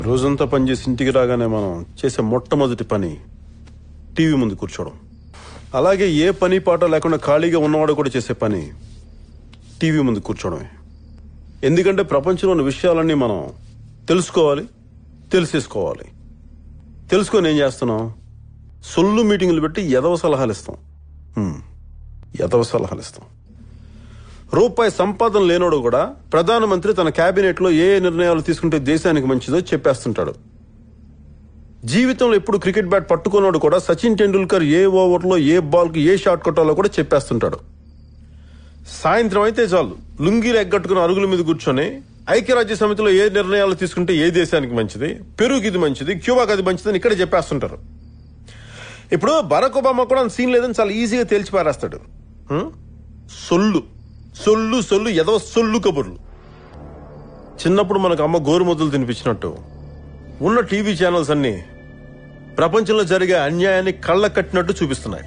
రోజంతా పనిచేసి ఇంటికి రాగానే మనం చేసే మొట్టమొదటి పని టీవీ ముందు కూర్చోవడం అలాగే ఏ పని పాట లేకుండా ఖాళీగా ఉన్నవాడు కూడా చేసే పని టీవీ ముందు కూర్చోవడమే ఎందుకంటే ప్రపంచంలో ఉన్న విషయాలన్నీ మనం తెలుసుకోవాలి తెలిసేసుకోవాలి తెలుసుకొని ఏం చేస్తున్నాం సొల్లు మీటింగులు పెట్టి ఎదవ సలహాలు ఇస్తాం హ్మ్. ఎదవ సలహాలు ఇస్తాం రూపాయి సంపాదన లేనోడు కూడా ప్రధానమంత్రి తన కేబినెట్ లో ఏ ఏ నిర్ణయాలు తీసుకుంటే దేశానికి మంచిదో చెప్పేస్తుంటాడు జీవితంలో ఎప్పుడు క్రికెట్ బ్యాట్ పట్టుకున్నాడు కూడా సచిన్ టెండూల్కర్ ఏ ఓవర్లో ఏ బాల్ కి ఏ షాట్ కొట్టాలో కూడా చెప్పేస్తుంటాడు సాయంత్రం అయితే చాలు లుంగీలు ఎగ్గట్టుకుని అరుగుల మీద కూర్చొని ఐక్యరాజ్య సమితిలో ఏ నిర్ణయాలు తీసుకుంటే ఏ దేశానికి మంచిది పెరుగు ఇది మంచిది క్యూబాకి అది మంచిది అని ఇక్కడ చెప్పేస్తుంటారు ఇప్పుడు బరాక్ ఒబామా కూడా అంత సీన్ లేదని చాలా ఈజీగా తేల్చి పారేస్తాడు హ్మ్? సొల్లు సొల్లు సొల్లు ఎదవ సొల్లు కబుర్లు చిన్నప్పుడు మనకు అమ్మ గోరుముద్దలు తినిపించినట్టు ఉన్న టీవీ ఛానల్స్ అన్ని ప్రపంచంలో జరిగే అన్యాయాన్ని కళ్ళ కట్టినట్టు చూపిస్తున్నాయి